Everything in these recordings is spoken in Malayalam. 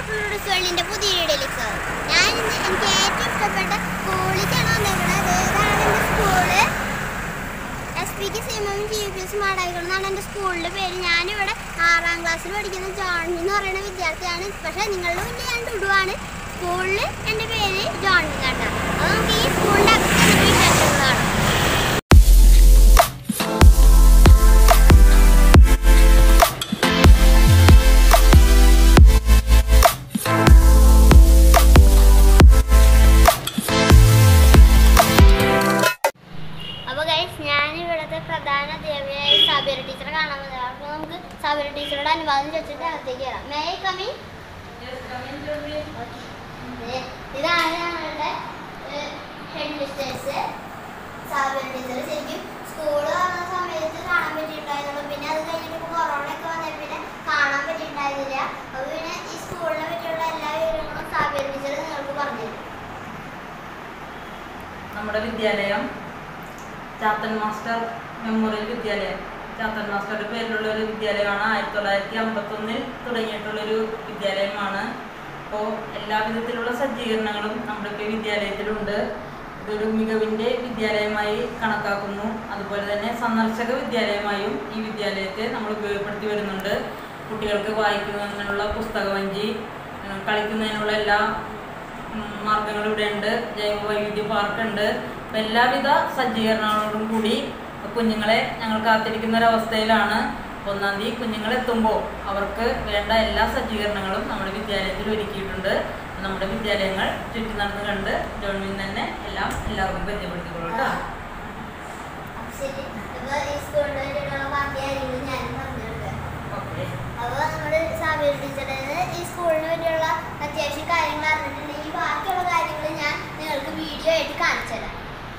ഫ്ലൂറിസ് വേൾഡിന്റെ പുതിയ വീഡിയോയിലേക്ക് ഞാൻ ഇന്ന് എനിക്ക് ഏറ്റവും ഇഷ്ടപ്പെട്ട സ്കൂളിലേക്കാണ് വന്നേക്കുന്നത് ഇതാണ് എൻ്റെ സ്കൂള് എസ് പിക്ക് സിമം ജി പി എസ് മാടായിക്കണം എന്നാണ് എൻ്റെ സ്കൂളിൻ്റെ പേര് ഞാനിവിടെ ആറാം ക്ലാസ്സിൽ പഠിക്കുന്ന ജോണി എന്ന് പറയുന്ന വിദ്യാർത്ഥിയാണ് പക്ഷേ നിങ്ങളുടെ മുന്നിൽ ഞാൻ ഡുഡുവാണ് സ്കൂളിൽ എൻ്റെ പേര് ജോണി കേട്ടോ അപ്പോൾ നമുക്ക് ഈ സ്കൂളിൻ്റെ അകത്ത് വിശേഷങ്ങൾ കാണാം അപ്പോൾ ഗൈസ് ഞാൻ ഇവിടുത്തെ പ്രധാന ദേവിയായ സാബിര ടീച്ചറെ കാണാൻ വന്നത് അപ്പോൾ നമുക്ക് സാബിര ടീച്ചറുടെ അനുവാദം ചോദിച്ചിട്ട് അകത്തേക്ക് കയറാം മേ കമി ഇതാണ് ഞങ്ങളുടെ ഹെഡ് മിസ്റ്റേഴ്സ് സാബിര ടീച്ചർ ശരിക്കും സ്കൂള് വന്ന സമയത്ത് കാണാൻ പറ്റിയിട്ടുണ്ടായിരുന്നുള്ളൂ പിന്നെ അത് കഴിഞ്ഞിട്ട് ഇപ്പോൾ കൊറോണ ഒക്കെ വന്നതിൽ പിന്നെ കാണാൻ പറ്റിയിട്ടുണ്ടായിരുന്നില്ല അപ്പോൾ പിന്നെ ഈ സ്കൂളിനെ പറ്റിയുള്ള എല്ലാ വിവരങ്ങളും സാബിര ടീച്ചർ നിങ്ങൾക്ക് പറഞ്ഞു തരും നമ്മുടെ വിദ്യാലയം ചാത്തൻ മാസ്റ്റർ മെമ്മോറിയൽ വിദ്യാലയം ചാത്തൻ മാസ്റ്ററുടെ പേരിലുള്ള ഒരു വിദ്യാലയമാണ് ആയിരത്തി തൊള്ളായിരത്തി അമ്പത്തൊന്നിൽ തുടങ്ങിയിട്ടുള്ളൊരു വിദ്യാലയമാണ് അപ്പോൾ എല്ലാ വിധത്തിലുള്ള സജ്ജീകരണങ്ങളും നമ്മുടെ ഇപ്പോൾ ഈ വിദ്യാലയത്തിലുണ്ട് ഇതൊരു മികവിൻ്റെ വിദ്യാലയമായി കണക്കാക്കുന്നു അതുപോലെ തന്നെ സന്ദർശക വിദ്യാലയമായും ഈ വിദ്യാലയത്തെ നമ്മൾ ഉപയോഗപ്പെടുത്തി വരുന്നുണ്ട് കുട്ടികൾക്ക് വായിക്കുന്നതിനുള്ള പുസ്തകവഞ്ചി ഉം, കളിക്കുന്നതിനുള്ള എല്ലാ മാർഗങ്ങൾ ഇവിടെ ഉണ്ട് ജൈവ വൈവിധ്യ പാർക്ക് ഉണ്ട് അപ്പം എല്ലാവിധ സജ്ജീകരണങ്ങളോടും കൂടി കുഞ്ഞുങ്ങളെ ഞങ്ങൾ കാത്തിരിക്കുന്ന ഒരവസ്ഥയിലാണ് ഒന്നാം തീയതി കുഞ്ഞുങ്ങൾ എത്തുമ്പോൾ അവർക്ക് വേണ്ട എല്ലാ സജ്ജീകരണങ്ങളും നമ്മുടെ വിദ്യാലയത്തിൽ ഒരുക്കിയിട്ടുണ്ട് നമ്മുടെ വിദ്യാലയങ്ങൾ ചുറ്റി നടന്ന് കണ്ട് ജോൺമിൻ തന്നെ എല്ലാം എല്ലാവർക്കും പരിചയപ്പെടുത്തിക്കൊള്ളൂ കേട്ടോ ശരി അപ്പൊ ഈ സ്കൂളിന്റെ പറ്റിയുള്ള ബാക്കി കാര്യങ്ങൾ ഞാനും പറഞ്ഞിട്ടുണ്ട് ഓക്കെ അപ്പൊ നമ്മുടെ സാബിർ ടീച്ചറിന് ഈ സ്കൂളിനെ പറ്റിയുള്ള അത്യാവശ്യം കാര്യങ്ങൾ അറിഞ്ഞിട്ടുണ്ടെങ്കിൽ ബാക്കിയുള്ള കാര്യങ്ങൾ ഞാൻ നിങ്ങൾക്ക് വീഡിയോ ആയിട്ട് കാണിച്ചു തരാം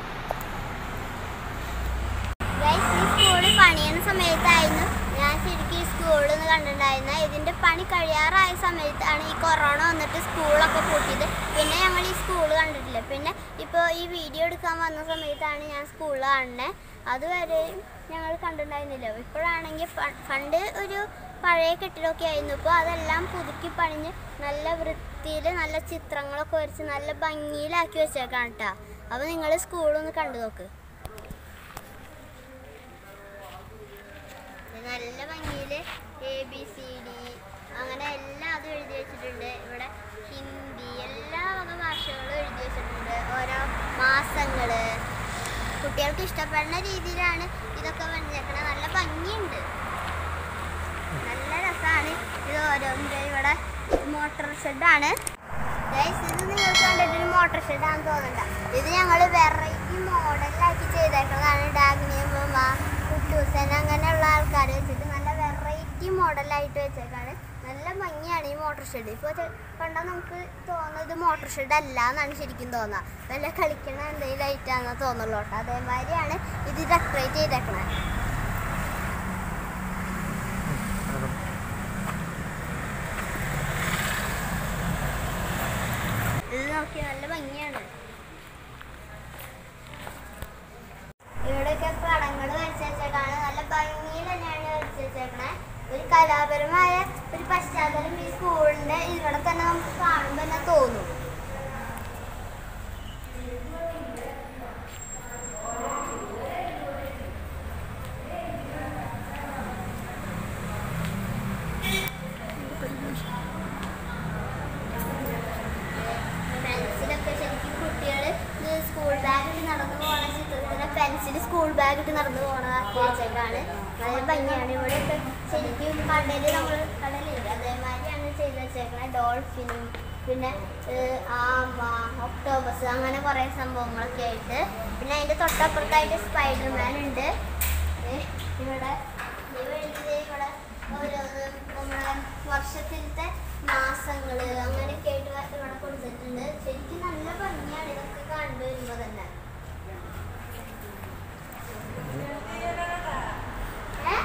Guys, ഈ സ്കൂള് പണിയുന്ന സമയത്തായിരുന്നു ഞാൻ ശരിക്കും ഈ സ്കൂളിൽ നിന്ന് കണ്ടിട്ടുണ്ടായിരുന്നത് ഇതിന്റെ പണി കഴിയാറായ സമയത്താണ് ഈ കൊറോണ വന്നിട്ട് സ്കൂളൊക്കെ പൂട്ടിയത് പിന്നെ ഞങ്ങൾ ഈ സ്കൂൾ കണ്ടിട്ടില്ല പിന്നെ ഇപ്പോൾ ഈ വീഡിയോ എടുക്കാൻ വന്ന സമയത്താണ് ഞാൻ സ്കൂളിൽ കാണുന്നത് അതുവരെയും ഞങ്ങൾ കണ്ടിട്ടുണ്ടായിരുന്നില്ല ഇപ്പോഴാണെങ്കിൽ പണ്ട് ഒരു പഴയ കെട്ടിടമൊക്കെ ആയിരുന്നു ഇപ്പോൾ അതെല്ലാം പുതുക്കി പണിഞ്ഞ് നല്ല വൃത്തിയിൽ നല്ല ചിത്രങ്ങളൊക്കെ വരച്ച് നല്ല ഭംഗിയിലാക്കി വെച്ചേക്കാണ് കേട്ടോ അപ്പോൾ നിങ്ങൾ സ്കൂളൊന്ന് കണ്ടു നോക്ക് നല്ല ഭംഗിയിൽ എ ബി സി ഡി അങ്ങനെ എല്ലാം അതും എഴുതി വെച്ചിട്ടുണ്ട് ഇവിടെ ഹിന്ദി എല്ലാ വക ഭാഷകളും എഴുതി വെച്ചിട്ടുണ്ട് ഓരോ മാസങ്ങൾ കുട്ടികൾക്ക് ഇഷ്ടപ്പെടുന്ന രീതിയിലാണ് ഇതൊക്കെ വന്നേക്കണത് നല്ല ഭംഗിയുണ്ട് നല്ല രസമാണ് ഇത് ഓരോന്നിൻ്റെ ഇവിടെ മോട്ടോർ ഷെഡാണ് ഗൈസ് ഇത് നിങ്ങൾക്ക് കണ്ടിട്ട് ഒരു മോട്ടോർ ഷെഡാണെന്ന് തോന്നണ്ട ഇത് ഞങ്ങൾ വെറൈറ്റി മോഡലിലാക്കി ചെയ്തേക്കുന്നതാണ് ഡാഗ്നിയമ്മ കുട്ടൂസൻ അങ്ങനെയുള്ള ആൾക്കാർ വെച്ചിട്ട് നല്ല വെറൈറ്റി മോഡലായിട്ട് വെച്ചേക്കാണ് നല്ല ഭംഗിയാണ് ഈ മോട്ടോർ ഷെഡ് ഇപ്പോൾ കണ്ടാൽ നമുക്ക് തോന്നുന്നത് ഇത് മോട്ടോർ ഷെഡ് അല്ല എന്നാണ് ശരിക്കും തോന്നുക വല്ല കളിക്കണ എന്തെങ്കിലും ലൈറ്റാണെന്ന് തോന്നുള്ളൂ കേട്ടോ അതേമാതിരിയാണ് ഇത് ഡെക്കറേറ്റ് ചെയ്തേക്കണത് ഇത് നോക്കി നല്ല ഭംഗിയാണ് ഇവിടെയൊക്കെ പടങ്ങൾ വരച്ച് വെച്ചേക്കാണ് നല്ല ഭംഗിയിൽ തന്നെയാണ് വരച്ച് വെച്ചേക്കണേ ഒരു കലാപരമായ ഒരു പശ്ചാത്തലം ഈ സ്കൂളിന്റെ ഇവിടെ തന്നെ നമുക്ക് കാണുമ്പോൾ തന്നെ തോന്നും പെൻസിലൊക്കെ ശരിക്കും കുട്ടികൾ സ്കൂൾ ബാഗിട്ട് നടന്നു പോണ ചിത്രത്തിന് പെൻസിൽ സ്കൂൾ ബാഗിട്ട് നടന്നു പോണതാക്കി വെച്ചേക്കാണ് നല്ല ഭംഗിയാണ് ഇവിടെയൊക്കെ ശരിക്കും കടലിൽ നമ്മൾ കടലില്ല അതേമാതിരിയാണ് ചെയ്ത് വെച്ചേക്കണത് ഡോൾഫിനും പിന്നെ ഏഹ്, ആമ ഒക്ടോബസ് അങ്ങനെ കുറേ സംഭവങ്ങളൊക്കെ ആയിട്ട് പിന്നെ അതിൻ്റെ തൊട്ടപ്പുറത്തായിട്ട് സ്പൈഡർമാൻ ഉണ്ട് ഏഹ്, ഇവിടെ ഇവിടെ ഇവിടെ ഓരോന്ന് നമ്മുടെ വർഷത്തിലത്തെ മാസങ്ങള് അങ്ങനെയൊക്കെ ആയിട്ട് വ- ഇവിടെ കൊടുത്തിട്ടുണ്ട് ശരിക്കും നല്ല ഭംഗിയാണ് ഇതൊക്കെ കണ്ടുവരുമ്പോ തന്നെ ഏ?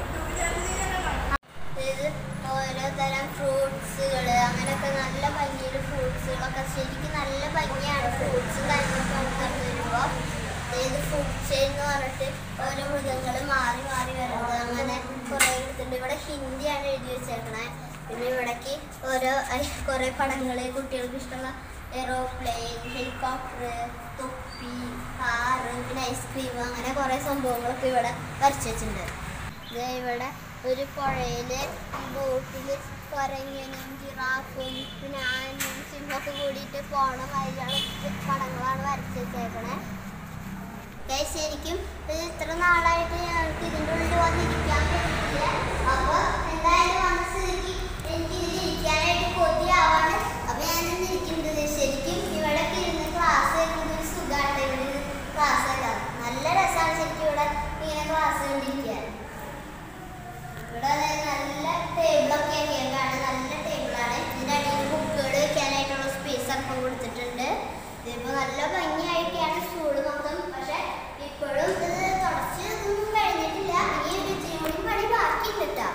ഇത് ഓരോ തരം ഫ്രൂട്ട്സുകൾ അങ്ങനെയൊക്കെ നല്ല ഭംഗിയിൽ ഫ്രൂട്ട്സുകളൊക്കെ ശരിക്കും നല്ല ഭംഗിയാണ് ഫ്രൂട്ട്സും കാര്യങ്ങളൊക്കെ നമുക്ക് കണ്ടു വരുമ്പോൾ ഇത് ഫുഡ് ചെയിൻ എന്ന് പറഞ്ഞിട്ട് ഓരോ മൃഗങ്ങൾ മാറി മാറി വരുന്നത് അങ്ങനെ കുറേ എടുത്തിട്ടുണ്ട് ഇവിടെ ഹിന്ദിയാണ് എഴുതി വെച്ചേക്കണേ പിന്നെ ഇവിടേക്ക് ഓരോ കുറേ പടങ്ങൾ കുട്ടികൾക്ക് ഇഷ്ടമുള്ള എറോപ്ലെയിൻ ഹെലികോപ്റ്റർ തൊപ്പി കാറ് പിന്നെ ഐസ്ക്രീം അങ്ങനെ കുറേ സംഭവങ്ങളൊക്കെ ഇവിടെ വരച്ചു വെച്ചിട്ടുണ്ട് ദേ ഇവിടെ ഒരു പുഴയിൽ ബോട്ടിൽ കുരങ്ങനും ജിറാഫും പിന്നെ ആനയും സിംഹമൊക്കെ കൂടിയിട്ട് പോണ മാതിരിയുള്ള പടങ്ങളാണ് വരച്ചു വെച്ചേക്കണേ ഗൈസ് ശരിക്കും ഇത് ഇത്ര നാളായിട്ട് ഞങ്ങൾക്ക് ഇതിൻ്റെ ഉള്ളിൽ വന്നിരിക്കാൻ പറ്റില്ല അപ്പോൾ എന്തായാലും വന്ന സ്ഥിതിക്ക് എനിക്ക് ഇതിൽ ഇരിക്കാനായിട്ട് കൊതിയാവാണ് അപ്പോൾ ഞാനിന്ന് ഇരിക്കുന്നത് ശരിക്കും ഇവിടെയൊക്കെ ഇരുന്ന് ക്ലാസ് കേൾക്കുന്നത് ഒരു സുഖമാണ് ഇവിടെ ഇരുന്ന് ക്ലാസ് കേൾക്കാൻ നല്ല രസമാണ് ശരിക്കും ഇവിടെ ഇങ്ങനെ ക്ലാസ് കണ്ടിരിക്കാൻ ഇവിടെ അതായത് നല്ല ടേബിളൊക്കെ ആക്കിയാണ് നല്ല ടേബിളാണ് ഇതിൻ്റെ അടിയിൽ ബുക്കുകൾ വെക്കാനായിട്ടുള്ള സ്പേസ് ഒക്കെ കൊടുത്തിട്ടുണ്ട് ഇതിപ്പോൾ നല്ല ഭംഗിയായിട്ടാണ് സ്കൂൾ മൊത്തം പക്ഷെ ഇപ്പോഴും ഇത് തുടച്ച് ഇതൊന്നും കഴിഞ്ഞിട്ടില്ല ഇനി ഒരു ഇച്ചിരി കൂടി പണി ബാക്കിയുണ്ട് കേട്ടോ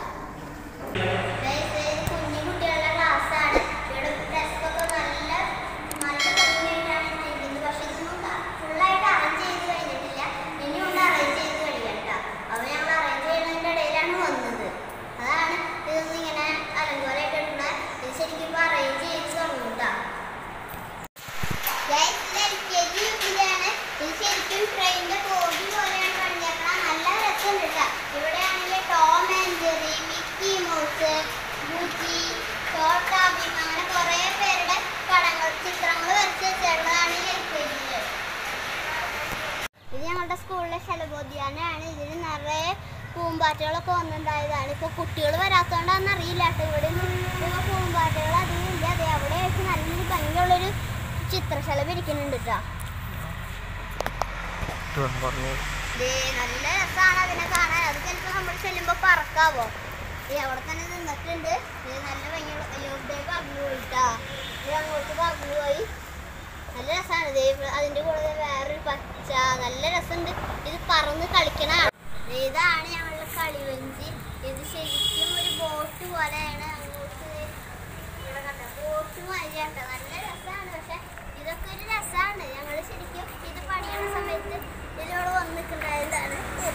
കുഞ്ഞു കുട്ടികളുടെ ക്ലാസ്സാണ് ഇവിടെ ഡെസ്കൊക്കെ നല്ല നല്ല ഭംഗിയായിട്ടാണ് ഇട്ടിരിക്കുന്നത് പക്ഷെ ഇതൊന്നും ഫുള്ളായിട്ട് അറേഞ്ച് ചെയ്ത് കഴിഞ്ഞിട്ടില്ല ഇനി ഉണ്ട് അറേഞ്ച് ചെയ്ത് കഴിയണം കേട്ടോ അപ്പോൾ ഞങ്ങൾ അറേഞ്ച് ചെയ്യുന്നതിൻ്റെ ഇടയിലാണ് വന്നത് അതാണ് ഇതൊന്നും ഇങ്ങനെ അലങ്കോലമായിട്ട് ഇടുന്നത് ഇത് ശരിക്കും ഇപ്പോൾ അറേഞ്ച് ചെയ്ത് തുടങ്ങും കേട്ടോ ഇത് ശരിക്കും ട്രെയിനിന്റെ ബോഗി പോലെയാണ് പണിഞ്ഞേക്കണം നല്ല രസമുണ്ട് കേട്ടോ ഇവിടെ ആണെങ്കിൽ Tom and Jerry Mickey Mouse ഗുജി ചോട്ടാ ഭീം അങ്ങനെ കുറേ പേരുടെ പടങ്ങൾ ചിത്രങ്ങൾ വരച്ച് വെച്ചേക്കുന്നതാണ് ഈ എൽ കെ ജിയിൽ ഇത് ഞങ്ങളുടെ സ്കൂളിലെ ശലബോധ്യാനാണ് ഇതിന് നിറയെ പൂമ്പാറ്റകളൊക്കെ വന്നിട്ടുണ്ടായതാണ് ഇപ്പോൾ കുട്ടികൾ വരാത്തതുകൊണ്ടാണെന്ന് അറിയില്ല കേട്ടോ ഇവിടെ ഇപ്പോൾ പൂമ്പാറ്റകൾ അധികം ഇല്ല അതെ അവിടെ ആയിട്ട് നല്ലൊരു ഭംഗിയുള്ളൊരു ചിത്രശലഭം ഇരിക്കുന്നുണ്ട് കേട്ടോ ദേ, നല്ല രസമാണ് അതിനെ കാണാൻ അത് ചിലപ്പോൾ നമ്മൾ ചെല്ലുമ്പോൾ പറക്കാവോ ഈ അവിടെ തന്നെ നിന്നിട്ടുണ്ട് ദേ, നല്ല ഭംഗിയുള്ള അയ്യോ ദേ പറഞ്ഞു പോയിട്ടാ ഇത് അങ്ങോട്ട് പറഞ്ഞു പോയി നല്ല രസമാണ് ദേ ഇവിടെ അതിന്റെ കൂടെ ദേ വേറൊരു പച്ച നല്ല രസമുണ്ട് ഇത് പറന്ന് കളിക്കണ ദേ ഇതാണ് ഞങ്ങളുടെ കളിവഞ്ചി ഇത് ശരിക്കും ഒരു ബോട്ട് പോലെയാണ് അങ്ങോട്ട് ദേ ഇവിടെ കണ്ടോ ബോട്ട് മാതിരിയാട്ടോ നല്ല രസമാണ് പക്ഷെ ഇതൊക്കെ ഒരു രസമാണ് ഞങ്ങൾ ശരിക്കും ഇത് പണിയുന്ന സമയത്ത് ഇതിലൂടെ വന്നിട്ടുണ്ടായതാണ്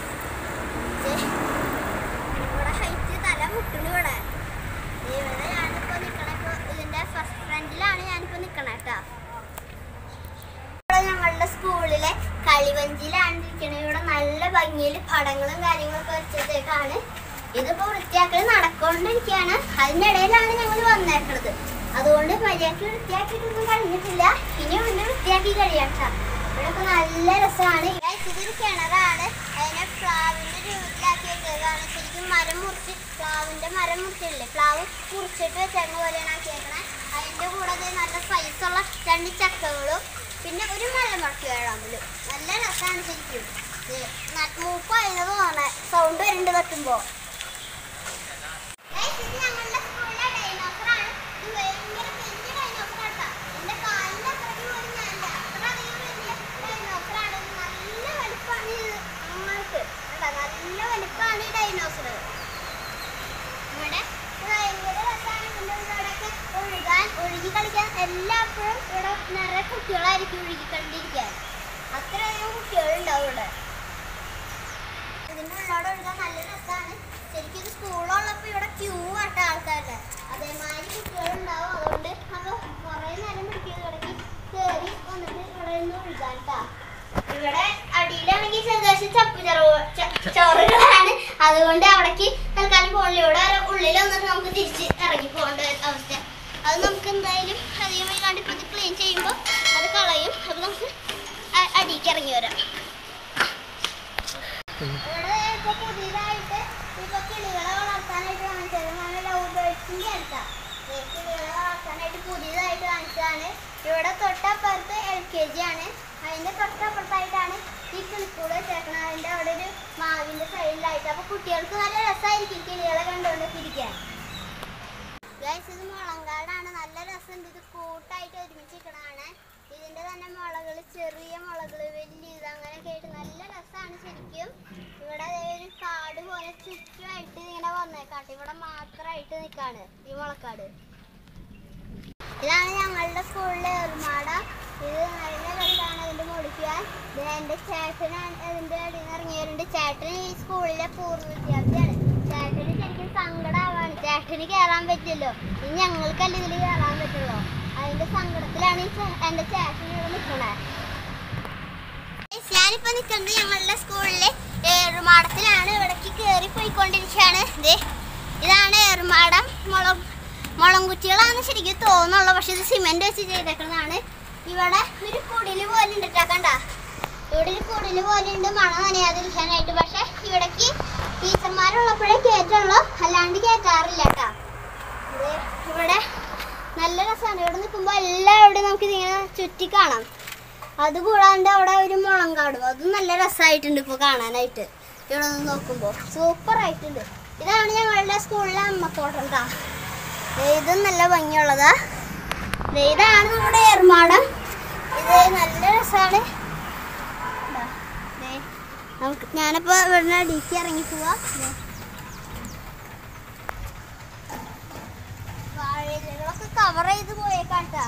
ഇവിടെ ഹൈറ്റ് തല മുട്ടുന്നു ഇവിടെ ദേ ഇവിടെ ഞാനിപ്പോ നിക്കണ ഇപ്പൊ ഇതിന്റെ ഫസ്റ്റ് ഫ്രണ്ടിലാണ് ഞാനിപ്പോ നിക്കണ കേട്ടോ ഇവിടെ ഞങ്ങളുടെ സ്കൂളിലെ കളിവഞ്ചിയിലാണ് ഇരിക്കണത് ഇവിടെ നല്ല ഭംഗിയിൽ പടങ്ങളും കാര്യങ്ങളൊക്കെ വെച്ചേക്കാണ് ഇതിപ്പോ വൃത്തിയാക്കൽ നടക്കൊണ്ടിരിക്കുകയാണ് അതിനിടയിലാണ് ഞങ്ങൾ വന്നേക്കുന്നത് അതുകൊണ്ട് മര്യാദക്ക് വൃത്തിയാക്കിയിട്ടൊന്നും കഴിഞ്ഞിട്ടില്ല ഇനി പിന്നെ വൃത്തിയാക്കി കഴിയട്ടാ ഇവിടെ ഇപ്പൊ നല്ല രസമാണ് Guys, ഇതൊരു കിണറാണ് അതിനെ പ്ലാവിന്റെ രൂപത്തിലാക്കി വെച്ചേക്കാണ് ശരിക്കും മരം മുറിച്ച് പ്ലാവിന്റെ മരം മുറിച്ചില്ലേ പ്ലാവ് മുറിച്ചിട്ട് വെച്ചേക്കുന്ന പോലെയാണ് ആക്കിയേക്കണേ അതിന്റെ കൂടെ ദേ നല്ല സൈസുള്ള രണ്ട് ചക്കകളും പിന്നെ ഒരു മലമുടക്കി വേഴാമ്പലും നല്ല രസമാണ് ശരിക്കും ദേ, ന- മൂപ്പായത് തോന്നണേ സൗണ്ട് വരുന്നുണ്ട് തട്ടുമ്പോ Guys, ഇത് ഞങ്ങളുടെ സ്കൂളിലെ dinosaur ആണ്. ഇത് ഭയങ്കര വലിയ dinosaur ആട്ടാ. എന്റെ കാലിന്റെ അത്രയ്ക്ക് പോലും ഞാനില്ല. അത്രയധികം വലിയ dinosaur ആണ്. ഇത് നല്ല വലിപ്പാണ് ഇത് നമ്മൾക്ക്. കണ്ടോ? നല്ല വലിപ്പാണ് ഈ ഡൈനോസർ ഇവിടെ ഇത് ഭയങ്കര രസമാണ് ഇതിന്റെ ഉള്ളിലൂടെയൊക്കെ ഒഴുകാൻ ഒഴുകി കളിക്കാൻ എല്ലായ്പ്പോഴും ഇവിടെ നിറയെ കുട്ടികളായിരിക്കും ഒഴുകി കണ്ടിരിക്കാൻ അത്രയധികം കുട്ടികളുണ്ടാവും ഇവിടെ ഇതിന്റെ ഉള്ളോടെ ഒഴുകാൻ നല്ല രസമാണ് ശരിക്കും ഇത് സ്കൂളുള്ളപ്പോൾ ഇവിടെ ക്യൂ ആട്ട ആൾക്കാരുടെ അതേമാതിരി കുട്ടികളുണ്ടാവും അതുകൊണ്ട് നമ്മൾ കുറേ നേരം പിടിക്കുന്നത് ഇവിടേക്ക് കയറി വന്നിട്ട് ഇവിടെ നിന്ന് ഒഴുകാൻ ട്ടാ. ഇവിടെ അടിയിലാണെങ്കിൽ ചെറുതാശം ചപ്പ് ചെറു ച- ചോറുകളാണ് അതുകൊണ്ട് അവിടേക്ക് തൽക്കാലം പോകണില്ല ഇവിടെ ഒരു ഉള്ളിൽ വന്നിട്ട് നമുക്ക് തിരിച്ച് ഇറങ്ങി പോകേണ്ട ഒരു അവസ്ഥ അത് നമുക്ക് എന്തായാലും അധികം വൈകാണ്ട് ഇപ്പം ഇത് ക്ലീൻ ചെയ്യുമ്പോൾ അത് കളയും അപ്പോൾ നമുക്ക് അ- അടിയിലേക്ക് ഇറങ്ങി വരാം ഇവിടെ ഇപ്പൊ പുതിയതായിട്ട് ഇപ്പൊ കിളികളെ വളർത്താനായിട്ട് കാണിച്ചത് നല്ല ലവ് ബേർഡ്സിന്റെ അടുത്താ ദേ കിളികളെ വളർത്താനായിട്ട് പുതിയതായിട്ട് കാണിച്ചതാണ് ഇവിടെ തൊട്ടപ്പുറത്ത് എൽ കെ ജി ആണ് അതിന്റെ തൊട്ടപ്പുറത്തായിട്ടാണ് ഈ കിളിക്കൂട് വെച്ചേക്കണത് അതിന്റെ അവിടെ ഒരു മാവിന്റെ സൈഡിലായിട്ട് അപ്പൊ കുട്ടികൾക്ക് നല്ല രസമായിരിക്കും കിളികളെ കണ്ടുകൊണ്ടൊക്കെ ഇരിക്കാൻ ഗൈസ് ഇത് മുളങ്കാടാണ് നല്ല രസമുണ്ട് ഇത് കൂട്ടായിട്ട് ഒരുമിച്ചിരിക്കണതാണ് ഇതിന്റെ തന്നെ മുളകൾ ചെറിയ മുളകൾ വലിയ ഇത് അങ്ങനെയൊക്കെ ആയിട്ട് നല്ല രസമാണ് ശരിക്കും ഇവിടെ ദേ ഒരു കാട് പോലെ ചുറ്റുമായിട്ട് ഇങ്ങനെ വന്നേക്കാട്ടെ ഇവിടെ മാത്രമായിട്ട് നിൽക്കാണ് ഈ മുളക്കാട് ഇതാണ് ഞങ്ങളുടെ സ്കൂളിലെ ഏറുമാട ഇത് നല്ല രസമാണ് ഇതിന്റെ മുടിക്കാൻ ഇത് എൻ്റെ ചേട്ടനാണ് ഇതിന്റെ അടിയിൽ നിന്ന് ഇറങ്ങിയവരുണ്ട് ചേട്ടൻ ഈ സ്കൂളിലെ പൂർവ്വ വിദ്യാർത്ഥിയാണ് ചേട്ടന് ശരിക്കും സങ്കടാവാണ് ചേട്ടന് കേറാൻ പറ്റില്ലല്ലോ ഇനി ഞങ്ങൾക്കല്ല ഇതിൽ കേറാൻ പറ്റുള്ളൂ അതിന്റെ സങ്കടത്തിലാണ് ഈ ചേ- എന്റെ ചേട്ടൻ ഇവിടെ നിൽക്കണേ ഞാനിപ്പോ നിൽക്കുന്നത് ഞങ്ങളുടെ സ്കൂളിലെ ഏറുമാടത്തിലാണ് ഇവിടേക്ക് കയറി പോയിക്കൊണ്ടിരിക്കുകയാണ് ദേ ഇതാണ് ഏറുമാടം മുളം മുളംകുറ്റികളാണ് ശരിക്കും തോന്നുള്ളൂ പക്ഷെ ഇത് സിമെന്റ് വെച്ച് ചെയ്തേക്കുന്നതാണ് ഇവിടെ ഒരു കുടില് പോലെ ഉണ്ട് ട്ടോ, കണ്ട ഇവിടെ ഒരു കുടില് പോലെ ഉണ്ട് മഴ നനയാതിരിക്കാനായിട്ട് പക്ഷെ ഇവിടേക്ക് ടീച്ചർമാരുള്ളപ്പോഴേ കയറ്റുള്ളൂ അല്ലാണ്ട് കയറ്റാറില്ല കേട്ടാ ദേ ഇവിടെ നല്ല രസമാണ് ഇവിടെ നിൽക്കുമ്പോൾ എല്ലാവിടെയും നമുക്ക് ഇതിങ്ങനെ ചുറ്റി കാണാം അത് കൂടാണ്ട് അവിടെ ഒരു മുളങ്കാടും അതും നല്ല രസമായിട്ടുണ്ട് ഇപ്പോൾ കാണാനായിട്ട് ഇവിടെ നിന്ന് നോക്കുമ്പോൾ സൂപ്പർ ആയിട്ടുണ്ട് ഇതാണ് ഞങ്ങളുടെ സ്കൂളിലെ അമ്മക്കോട്ടം കേട്ടോ ഇതും നല്ല ഭംഗിയുള്ളതാ ദേ ഇതാണ് നമ്മുടെ ഏർമാടം ഇത് നല്ല രസമാണ് നമുക്ക് ഞാനിപ്പോൾ ഇവിടുന്ന് അടിക്ക് ഇറങ്ങി പോവാ ദേ. വാഴയിലകളൊക്കെ കവർ ചെയ്ത് പോയേക്കാട്ടാ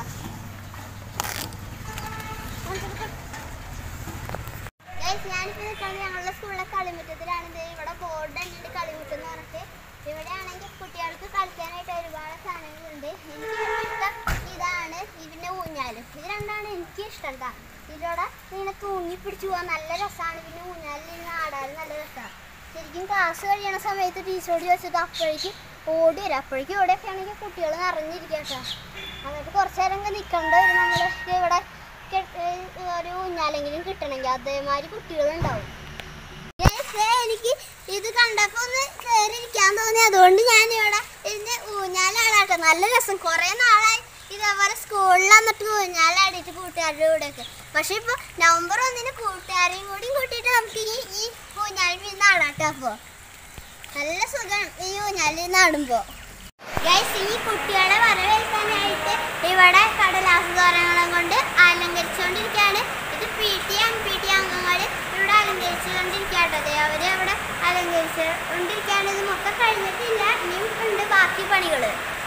Guys, ഞാനിപ്പോ നിൽക്കുന്നത് ഞങ്ങളുടെ സ്കൂളിലെ കളിമുറ്റത്തിലാണ് ഇത് ഇവിടെ ബോർഡ് ഉണ്ട് കളിമുറ്റം എന്ന് പറഞ്ഞിട്ട് ഇവിടെ ആണെങ്കിൽ കുട്ടികൾക്ക് കളിക്കാനായിട്ട് ഒരുപാട് സാധനങ്ങളുണ്ട് എനിക്ക് ഇഷ്ടം ഇതാണ് ഇതിന്റെ ഊഞ്ഞാലും ഇത് രണ്ടാണ് എനിക്ക് ഇഷ്ടം കേട്ടോ ഇതിലൂടെ ഇങ്ങനെ തൂങ്ങി പിടിച്ചു പോകാൻ നല്ല രസമാണ് പിന്നെ ഊഞ്ഞാലിൽ ഇങ്ങനെ ആടാൻ നല്ല രസമാണ് ശരിക്കും ക്ലാസ് കഴിയണ സമയത്ത് ടീച്ചറോട് ചോദിച്ചിട്ട് അപ്പോഴേക്കും ഓടി വരും അപ്പോഴേക്കും ഇവിടെയൊക്കെ ആണെങ്കിൽ കുട്ടികൾ നിറഞ്ഞിരിക്കുക കേട്ടോ എന്നിട്ട് കുറച്ച് നേരം ഇങ്ങനെ നിൽക്കേണ്ട വരും നമ്മൾ ഇവിടെ കെ- ഏഹ് ഒരു ഊഞ്ഞാലെങ്കിലും കിട്ടണമെങ്കിൽ അതേമാതിരി കുട്ടികളുണ്ടാവും Guys, ദേ എനിക്ക് ഇത് കണ്ടപ്പോ ഒന്ന് കയറിയിരിക്കാൻ തോന്നി അതുകൊണ്ട് ഞാൻ ഇവിടെ ഇതിന്റെ ഊഞ്ഞാലാടാട്ടോ നല്ല രസം കുറെ നാളായി ഇതേപോലെ സ്കൂളിൽ വന്നിട്ട് ഊഞ്ഞാലാടിയിട്ട് കൂട്ടുകാരുടെ കൂടെയൊക്കെ പക്ഷെ ഇപ്പൊ നവംബർ ഒന്നിന് കൂട്ടുകാരെയും കൂടി കൂട്ടിയിട്ട് നമുക്ക് ഈ ഈ ഊഞ്ഞാലിൽ നിന്ന് ആടാട്ടോ അപ്പോ നല്ല സുഖം ഈ ഊഞ്ഞാലിൽ നാടുമ്പോ ഗൈസ് ഈ കുട്ടികളെ വരവേൽക്കാനായിട്ട് ഇവിടെ കടലാസ് തോരണങ്ങളും കൊണ്ട് അലങ്കരിച്ചുകൊണ്ടിരിക്കുകയാണ് ഇത് P T M P T അംഗങ്ങൾ ഇവിടെ അലങ്കരിച്ചുകൊണ്ടിരിക്കാട്ടോ ദേ അവര് അവിടെ അലങ്കരിച്ചുകൊണ്ടിരിക്കുകയാണ് ഇത് മൊത്തം കഴിഞ്ഞിട്ടില്ല ഇനിയും ഉണ്ട് ബാക്കി പണികള്